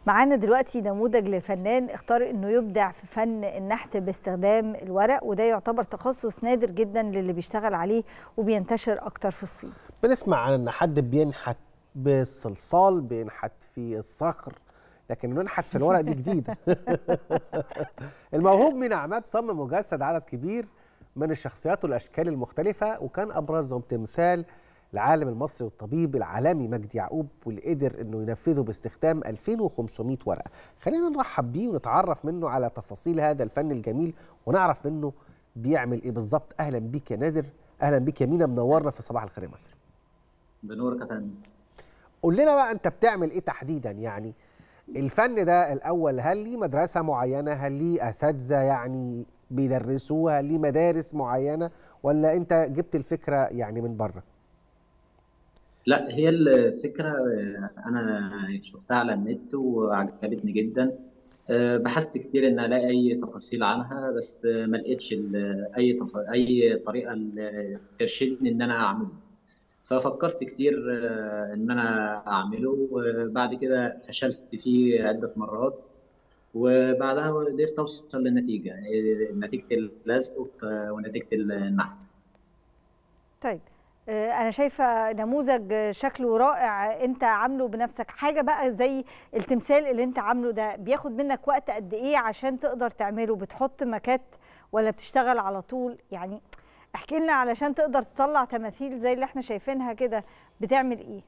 معانا دلوقتي نموذج لفنان اختار انه يبدع في فن النحت باستخدام الورق وده يعتبر تخصص نادر جدا للي بيشتغل عليه وبينتشر اكتر في الصين بنسمع عن ان حد بينحت بالصلصال بينحت في الصخر لكن ننحت في الورق دي جديده الموهوب من عماد صمم وجسد عدد كبير من الشخصيات والاشكال المختلفه وكان ابرزهم تمثال العالم المصري والطبيب العالمي مجدي يعقوب واللي قدر انه ينفذه باستخدام 2500 ورقه خلينا نرحب بيه ونتعرف منه على تفاصيل هذا الفن الجميل ونعرف منه بيعمل ايه بالظبط اهلا بيك يا نادر اهلا بيك يا مينا منورنا في صباح الخير يا مصر بنورك يا فندم قول لنا بقى انت بتعمل ايه تحديدا يعني الفن ده الاول هل ليه مدرسه معينه هل ليه اساتذه يعني بيدرسوها هل ليه مدارس معينه ولا انت جبت الفكره يعني من بره لا هي الفكرة أنا شفتها على النت وعجبتني جدا بحثت كتير إن ألاقي أي تفاصيل عنها بس ما لقيتش أي تف... أي طريقة ترشدني إن أنا أعمله ففكرت كتير إن أنا أعمله وبعد كده فشلت فيه عدة مرات وبعدها قدرت أوصل للنتيجة نتيجة اللزق ونتيجة النحت طيب انا شايفه نموذج شكله رائع انت عامله بنفسك حاجه بقى زي التمثال اللي انت عامله ده بياخد منك وقت قد ايه عشان تقدر تعمله بتحط مكات ولا بتشتغل على طول يعني احكي لنا علشان تقدر تطلع تماثيل زي اللي احنا شايفينها كده بتعمل ايه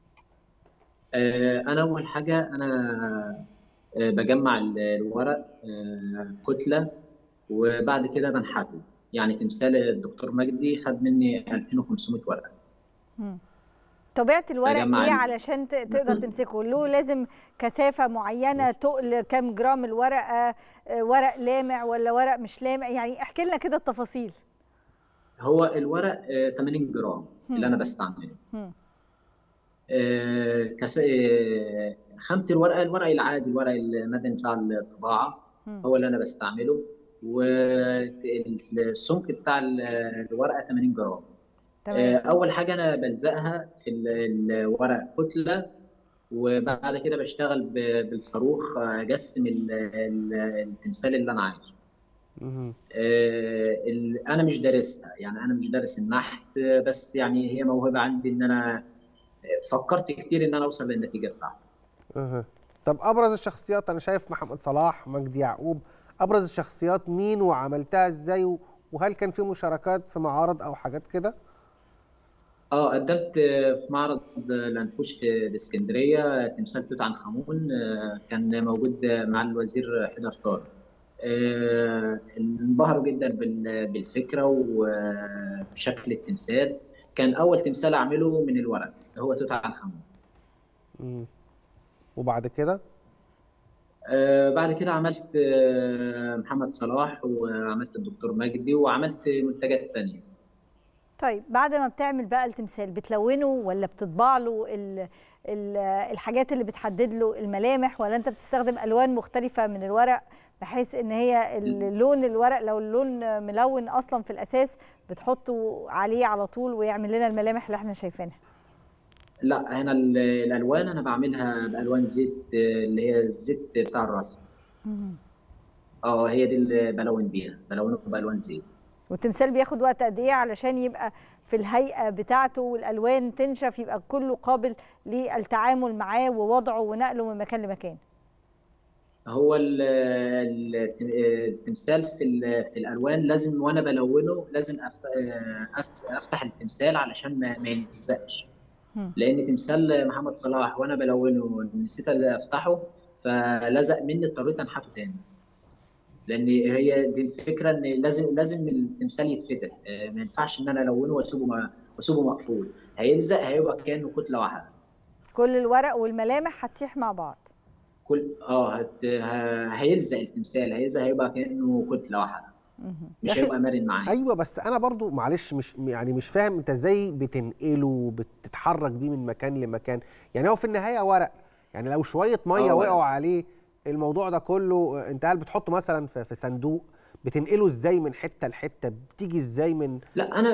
انا اول حاجه انا بجمع الورق كتله وبعد كده بنحته يعني تمثال الدكتور مجدي خد مني 2500 ورقه طبيعه الورق ايه علشان تقدر تمسكه له لازم كثافه معينه تقل كام جرام الورقه ورق لامع ولا ورق مش لامع يعني احكي لنا كده التفاصيل هو الورق 80 جرام اللي انا بستعمله كس... خامه الورقه الورق العادي الورق المدني بتاع الطباعه هو اللي انا بستعمله والسمك بتاع الورقه 80 جرام تمام. اول حاجه انا بلزقها في الورق كتله وبعد كده بشتغل بالصاروخ اجسم التمثال اللي انا عايزه انا مش دارسها يعني انا مش دارس النحت بس يعني هي موهبه عندي ان انا فكرت كتير ان انا اوصل للنتيجه بتاعتي طب ابرز الشخصيات انا شايف محمد صلاح مجدي يعقوب ابرز الشخصيات مين وعملتها ازاي وهل كان في مشاركات في معارض او حاجات كده اه قدمت في معرض الانفوش في الاسكندريه تمثال توت عنخ امون كان موجود مع الوزير حيدر طارق انبهروا جدا بالفكره وبشكل التمثال كان اول تمثال اعمله من الورق هو توت عنخ امون وبعد كده آه بعد كده عملت آه محمد صلاح وعملت الدكتور مجدي وعملت منتجات تانية طيب بعد ما بتعمل بقى التمثال بتلونه ولا بتطبع له ال ال الحاجات اللي بتحدد له الملامح ولا انت بتستخدم الوان مختلفه من الورق بحيث ان هي اللون الورق لو اللون ملون اصلا في الاساس بتحطه عليه على طول ويعمل لنا الملامح اللي احنا شايفينها لا هنا الالوان انا بعملها بالوان زيت اللي هي الزيت بتاع الرسم اه هي دي اللي بلون بيها بلونه بالوان زيت والتمثال بياخد وقت قد ايه علشان يبقى في الهيئه بتاعته والالوان تنشف يبقى كله قابل للتعامل معاه ووضعه ونقله من مكان لمكان هو التمثال في في الالوان لازم وانا بلونه لازم افتح التمثال علشان ما يلزقش لان تمثال محمد صلاح وانا بلونه نسيت افتحه فلزق مني اضطريت انحته تاني لان هي دي الفكره ان لازم لازم التمثال يتفتح ما ينفعش ان انا الونه واسيبه واسيبه مقفول هيلزق هيبقى كانه كتله واحده كل الورق والملامح هتسيح مع بعض كل اه هت... هيلزق التمثال هيلزق هيبقى كانه كتله واحده مش هيبقى مرن معايا ايوه بس انا برضو معلش مش يعني مش فاهم انت ازاي بتنقله بتتحرك بيه من مكان لمكان يعني هو في النهايه ورق يعني لو شويه ميه وقعوا عليه الموضوع ده كله انت هل بتحطه مثلا في صندوق بتنقله ازاي من حته لحته بتيجي ازاي من لا انا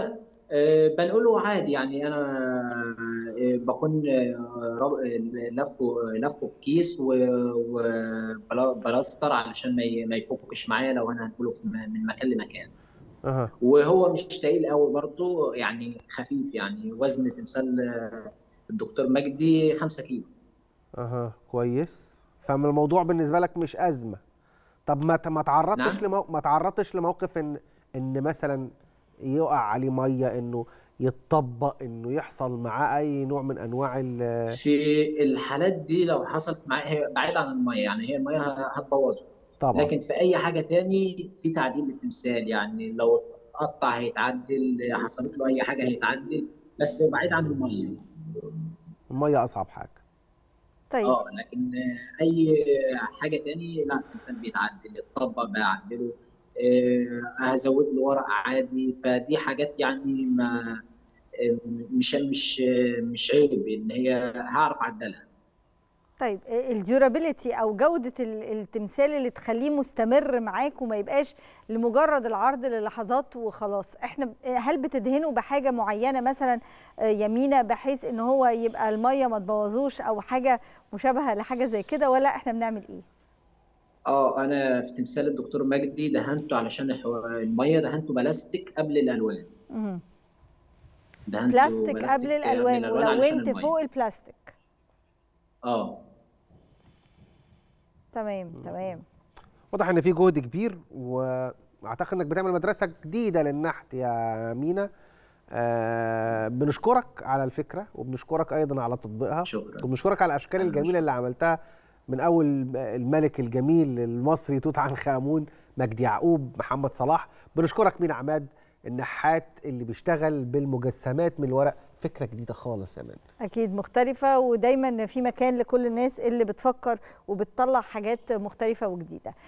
آه، بنقوله عادي يعني انا آه، بكون آه، رب- لفه لفه بكيس وبلاستر علشان ما ي- ما يفكش معايا لو انا هنقوله في م- من مكان لمكان اها وهو مش تقيل قوي برضه يعني خفيف يعني وزن تمثال آه، الدكتور مجدي 5 كيلو اها كويس فما الموضوع بالنسبه لك مش ازمه طب ما ت- ما تعرضتش نعم. لمو... ما تعرضتش لموقف ان ان مثلا يقع عليه ميه انه يتطبق انه يحصل معاه اي نوع من انواع ال في الحالات دي لو حصلت معايا هي بعيد عن الميه يعني هي الميه ه- هتبوظه طبعا لكن في اي حاجه تاني في تعديل للتمثال يعني لو اتقطع هيتعدل حصلت له اي حاجه هيتعدل بس بعيد عن الميه الميه اصعب حاجه طيب اه لكن اي حاجه تاني لا التمثال بيتعدل يتطبق بعدله آه، هزود له ورق عادي فدي حاجات يعني ما مش مش مش عيب ان هي هعرف اعدلها طيب الديورابيليتي او جوده ال- التمثال اللي تخليه مستمر معاك وما يبقاش لمجرد العرض للحظات وخلاص احنا ب- هل بتدهنه بحاجه معينه مثلا آه، يمينه بحيث ان هو يبقى الميه ما تبوظوش او حاجه مشابهه لحاجه زي كده ولا احنا بنعمل ايه اه انا في تمثال الدكتور مجدي دهنته علشان الحو- الميه دهنته بلاستيك قبل الالوان مهم. دهنته بلاستيك قبل الالوان علشان ولونت المية. فوق البلاستيك اه تمام تمام واضح ان في جهد كبير واعتقد انك بتعمل مدرسه جديده للنحت يا مينا آه بنشكرك على الفكره وبنشكرك ايضا على تطبيقها شكرا وبنشكرك على الاشكال أهلا الجميله اللي عملتها من اول الملك الجميل المصري توت عنخ امون مجدي يعقوب محمد صلاح بنشكرك مين عماد النحات اللي بيشتغل بالمجسمات من الورق فكره جديده خالص يا مان اكيد مختلفه ودايما في مكان لكل الناس اللي بتفكر وبتطلع حاجات مختلفه وجديده